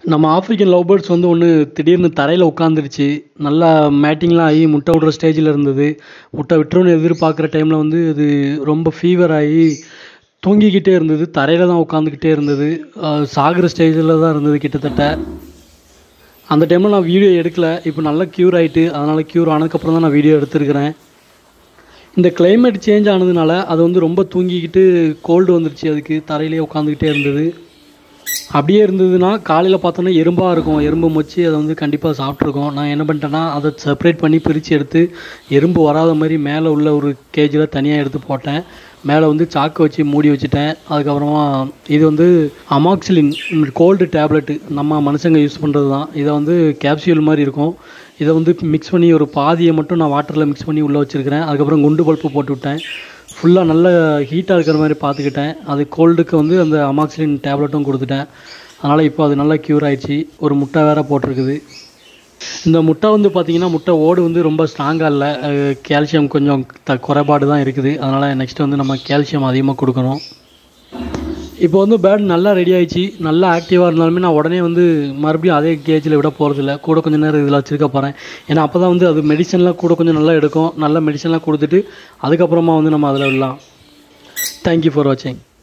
நம்ம African love birds வந்து ஒன்று திடீர்னு தரையில் உட்காந்துருச்சு நல்லா மேட்டிங்லாம் ஆகி முட்டை விடுற ஸ்டேஜில் இருந்தது முட்டை விட்டுருன்னு எதிர்பார்க்குற டைமில் வந்து அது ரொம்ப ஃபீவர் ஆகி தூங்கிக்கிட்டே இருந்தது தரையில் தான் உட்காந்துக்கிட்டே இருந்தது அஹ் சாகுற ஸ்டேஜில் தான் இருந்தது கிட்டத்தட்ட அந்த டைமில் நான் வீடியோ எடுக்கல இப்போ நல்லா க்யூர் ஆகிட்டு அதனால் க்யூர் ஆனதுக்கப்புறம் தான் நான் வீடியோ எடுத்திருக்கிறேன் இந்த climate சேஞ்ச் ஆனதுனால அது வந்து ரொம்ப தூங்கிக்கிட்டு கோல்டு வந்துருச்சு அதுக்கு தரையிலே உட்காந்துக்கிட்டே இருந்தது அப்படியே இருந்ததுன்னா காலையில் பார்த்தோன்னா எறும்பாக இருக்கும் எறும்பு மொச்சு அதை வந்து கண்டிப்பாக சாப்பிட்ருக்கோம் நான் என்ன பண்ணிட்டேன்னா அதை செப்பரேட் பண்ணி பிரித்து எடுத்து எறும்பு வராத மாதிரி மேலே உள்ள ஒரு கேஜில் தனியாக எடுத்து போட்டேன் மேலே வந்து சாக்கு வச்சு மூடி வச்சுட்டேன் அதுக்கப்புறமா இது வந்து அமாக்சிலின் கோல்டு டேப்லெட்டு நம்ம மனுஷங்க யூஸ் பண்ணுறது தான் இதை வந்து கேப்சியூல் மாதிரி இருக்கும் இதை வந்து மிக்ஸ் பண்ணி ஒரு பாதியை மட்டும் நான் வாட்டரில் மிக்ஸ் பண்ணி உள்ளே வச்சுருக்கிறேன் அதுக்கப்புறம் குண்டு பல்ப்பு போட்டு விட்டேன் ஃபுல்லாக நல்ல ஹீட்டாக இருக்கிற மாதிரி பார்த்துக்கிட்டேன் அது கோல்டுக்கு வந்து அந்த அமாக்சிலின் டேப்லெட்டும் கொடுத்துட்டேன் அதனால் இப்போ அது நல்லா க்யூர் ஆயிடுச்சு ஒரு முட்டை வேற போட்டிருக்குது இந்த முட்டை வந்து பார்த்தீங்கன்னா முட்டை ஓடு வந்து ரொம்ப ஸ்ட்ராங்காக இல்லை கால்சியம் கொஞ்சம் த குறைபாடு தான் இருக்குது அதனால் நெக்ஸ்ட் வந்து நம்ம கால்சியம் அதிகமாக கொடுக்கணும் இப்போ வந்து பேட் நல்லா ரெடி ஆயிடுச்சு நல்லா ஆக்டிவாக இருந்தாலுமே நான் உடனே வந்து மறுபடியும் அதே கேஜில் விட போகிறதில்ல கூட கொஞ்சம் நேரம் இதில் வச்சுருக்க போகிறேன் ஏன்னா அப்போ தான் வந்து அது மெடிசன்லாம் கூட கொஞ்சம் நல்லா எடுக்கும் நல்ல மெடிசன்லாம் கொடுத்துட்டு அதுக்கப்புறமா வந்து நம்ம அதில் விடலாம் தேங்க்யூ ஃபார் வாட்சிங்